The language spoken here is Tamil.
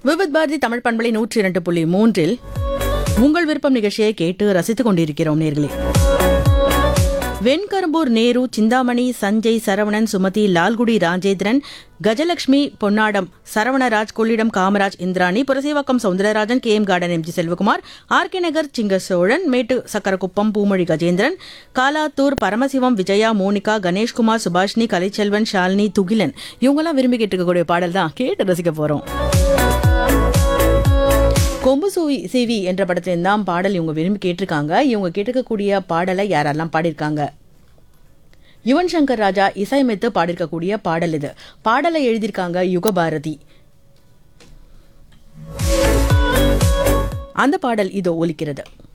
விவித் பாரதி தமிழ் பண்பலை நூற்றி இரண்டு புள்ளி மூன்றில் உங்கள் விருப்பம் நிகழ்ச்சியை கேட்டு ரசித்துக் கொண்டிருக்கிறோம் நேர்களே Venkarumbur Nehru Chinthamani Sanjay Saravanan Sumathi Lalgudi Rajendran Gajalakshmi Ponnadam Saravanaraj Kollidam Kamaraj Indrani Purasawalkam Soundararajan K M garden MG Selvakumar RK Nagar Singa Chozhan Mettu Chakkarakuppam Poomozhi Gajendran Kalathur Paramasivam Vijaya Monika Ganeshkumar Subhashini Kalaiselvan Shalini Thugilan இவங்கெல்லாம் விரும்பி கேட்டுக்கக்கூடிய பாடல் தான் கேட்டு ரசிக்க போறோம் கொம்பு சூவி சேவி என்ற படத்துல தான் பாடல் இவங்க விரும்பி கேட்டிருக்காங்க இவங்க கேட்டிருக்கக்கூடிய பாடலை யாரெல்லாம் பாடியிருக்காங்க யுவன் சங்கர் ராஜா இசையமைத்து பாடியிருக்கக்கூடிய பாடல் இது பாடலை எழுதியிருக்காங்க யுகபாரதி அந்த பாடல் இதோ ஒலிக்கிறது